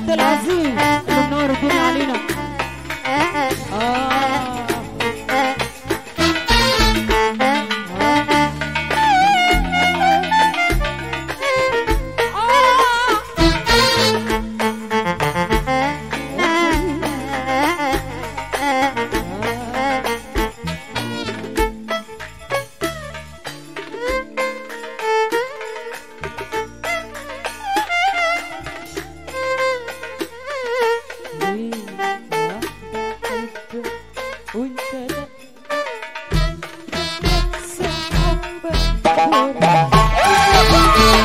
عبد العزيز اللي منور الدنيا علينا آه. ليه واحدة حبة وانت لا صحابك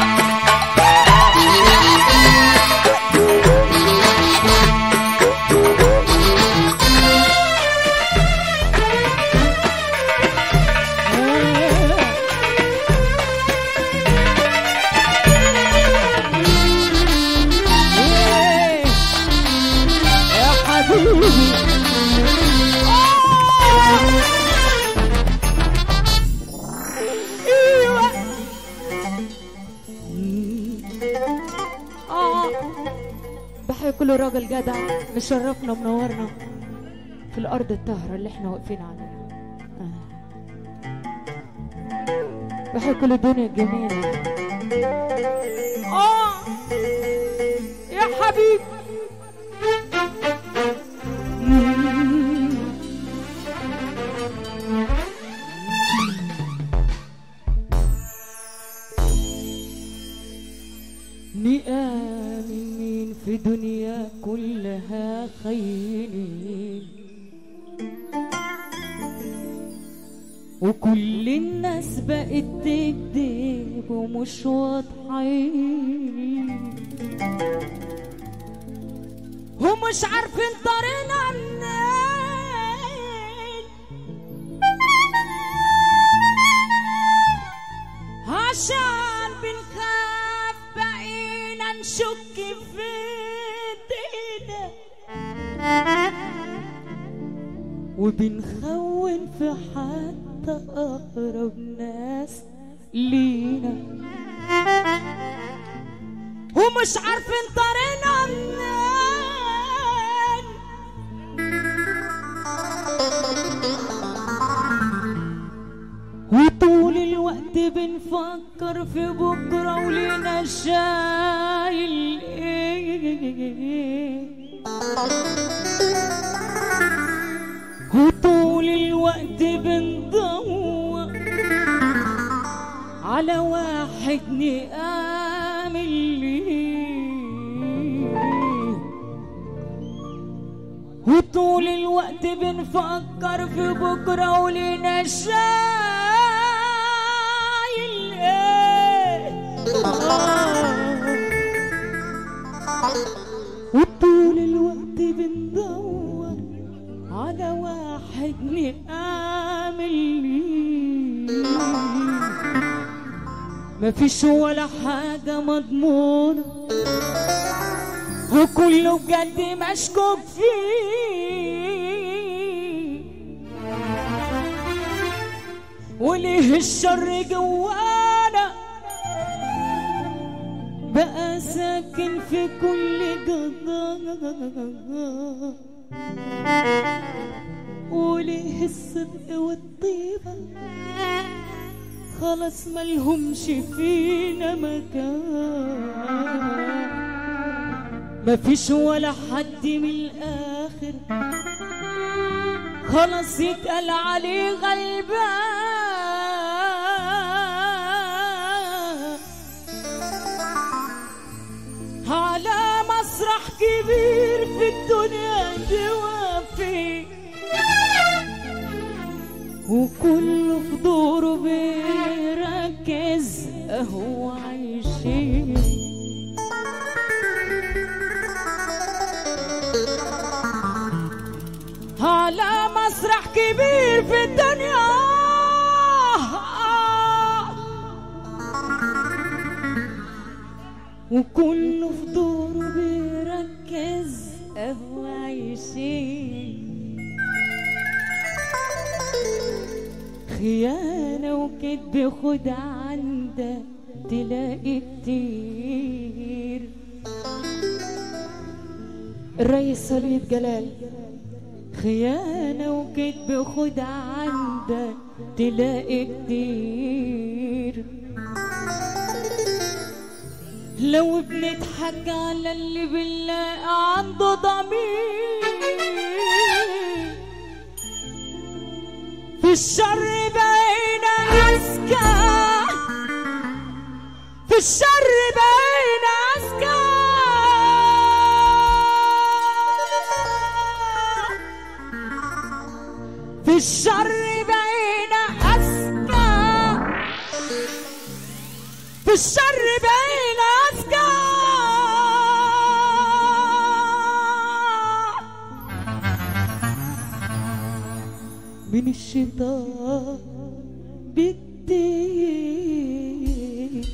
يا حبيبي ايوه اه بحي كل راجل جدع مشرفنا ومنورنا في الارض الطاهره اللي احنا واقفين عليها آه. بحي كل الدنيا الجميله اه يا حبيبي نقام مين في دنيا كلها خاينين وكل الناس بقت تكذب ومش واضحين ومش عارفين طريقنا منين عشان بنخاف بقينا نشك في ايدينا وبنخون في حتى اقرب ناس لينا ومش عارفين طريقنا منين وطول الوقت بنفكر في بكرة ولينا شايل ايه وطول الوقت بندور على واحد نآمن ليه وطول الوقت بنفكر في بكرة ولينا شايل ايه آه. وطول الوقت بندور على واحد نآمن ليه مفيش ولا حاجة مضمونة وكله بجد مشكوك فيه وليه الشر جوانا بقى ساكن في كل جدار وليه الصدق والطيبة خلاص ملهمش فينا مكان مفيش ولا حد من الآخر خلاص يتقال عليه غلبان على مسرح كبير في الدنيا دي وفي وكله في دوره بيركز هو عايشين على مسرح كبير في الدنيا وكله في دوره بيركز هو عايشين خيانة وكذب خد عندك تلاقي كتير الريس وليد جلال خيانة وكذب خد عندك تلاقي كتير لو بنضحك على اللي بنلاقي عنده ضمير في الشر بقينا أذكى في الشر بقينا أذكى في الشر بقينا أذكى في الشر بقينا أذكى من الشيطان بكتير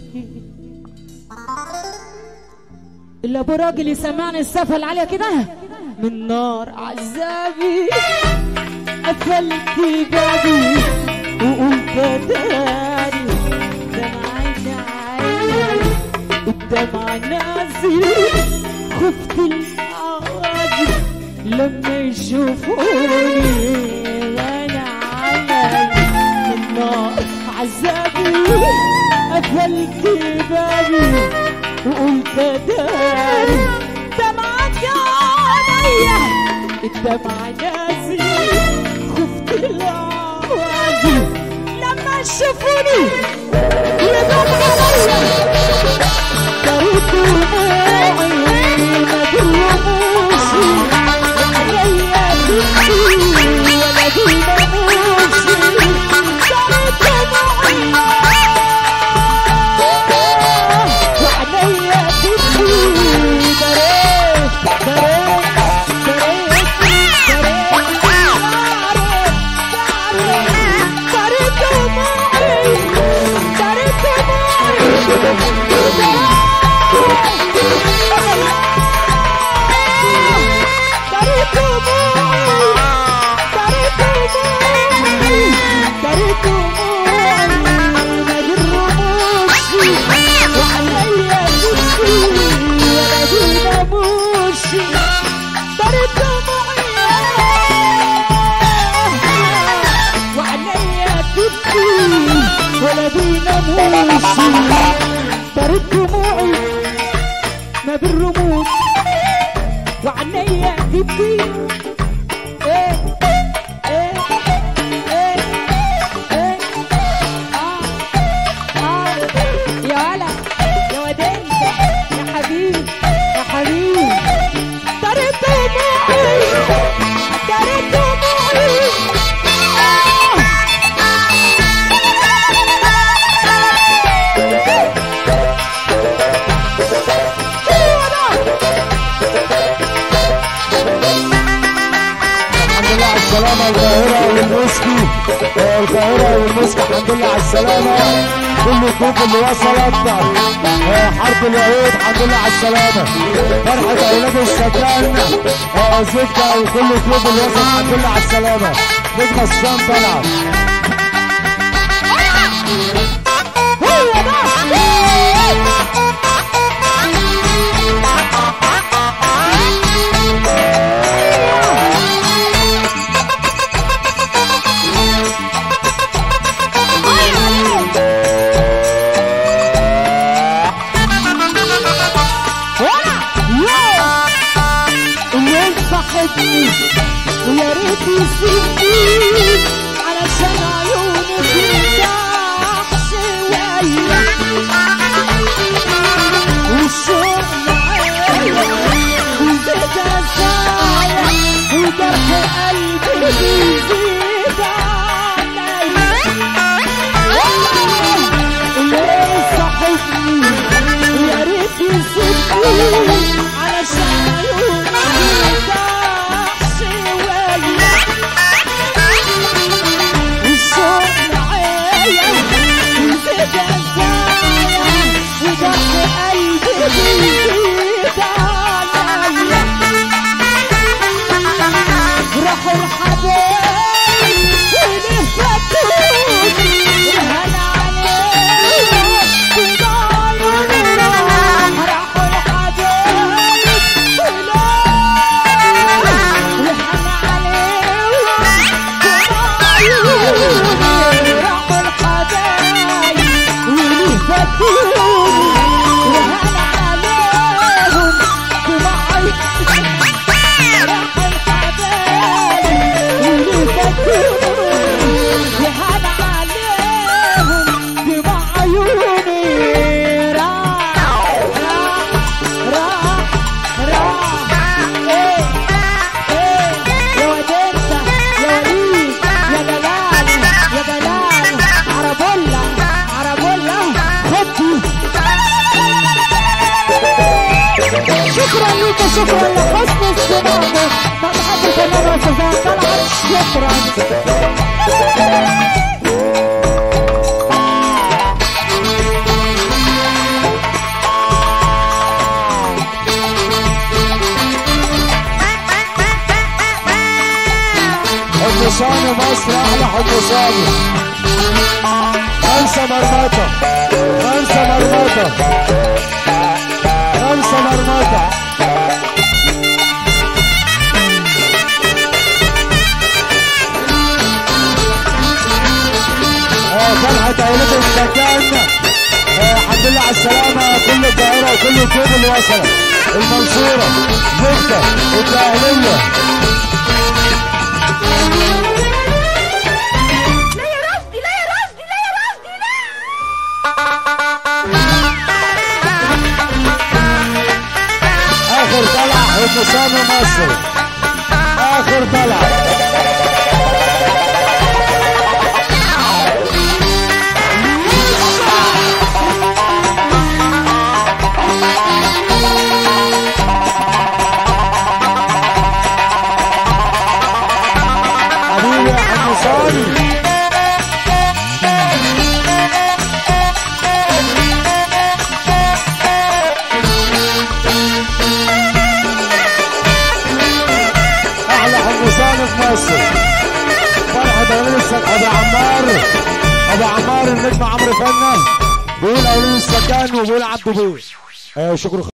اللي ابو راجل يسمعني السفه العاليه كده من نار عذابي قفلت بابي وقلت داري دمعي عيني الدمع نازل خفت العوازل لما يشوفوني وانا عمل من نار عذابي قفلت بابي وقلت داري دمعك عليا الدمع نازل خفت العوازل لما شافوني يا دمع عليا طريق دموعي ما تلوموش عليا بنتي ولا تلوموش طريق دموعي وعليا بنتي دريت دريت دريت دريت دموعي طريق دموعي ولا بينا موسي طريق دموعي ما بالرموز وعنيا تبكي ايه ايه ايه ايه اه اه يا ولا يا ودين يا حبيبي يا حبيبي طريق دموعي طريق دموعي آه. الحمد لله على السلامة القاهرة والمسكي القاهرة والمسكي الحمد لله على السلامة كل الكوب اللي وصلت آه، حرب العيد الحمد لله على السلامة فرحة أولاد السكان آه، زبدة وكل الكوب اللي وصل الحمد لله على السلامة نجمة الشام طلعت هو ده الليل صاحبني ويا ريت يسيبني علشان عيوني ترتاح شوية والشوق معايا وزيد أسايا وجرح قلبي بيزيد عليا الليل صاحبني ويا ريت يسيبني علشان عيوني ترتاح شوية والشوق معايا وزيد أسايا وجرح قلبي بيزيد عليا راحوا الحبايب وليه فاتوني الهنا عليهم وضاعوا راحوا الحبايب شكرا لحسن استماعكم مع محب الفنان واستاذ طلعت شكرا حمصان مصر احلى حمصان خمسة مرمطة خمسة مرمطة خمسة مرمطة آه، فرحة عيلته السكان آه، الحمد لله على السلامة كل القاهرة وكل الكوب اللي وصلت المنصورة جدة الدقهلية لا يا رشدي لا يا رشدي لا يا رشدي لا اخر طلعه حمصان مصر اخر طلعه حبيبي يا حمصان احلى حمصان في مصر فرحة اولاد السكان ابو عمار ابو عمار النجم عمرو فنة بيقول اولاد السكان وبيقول عبده بيه آه شكرا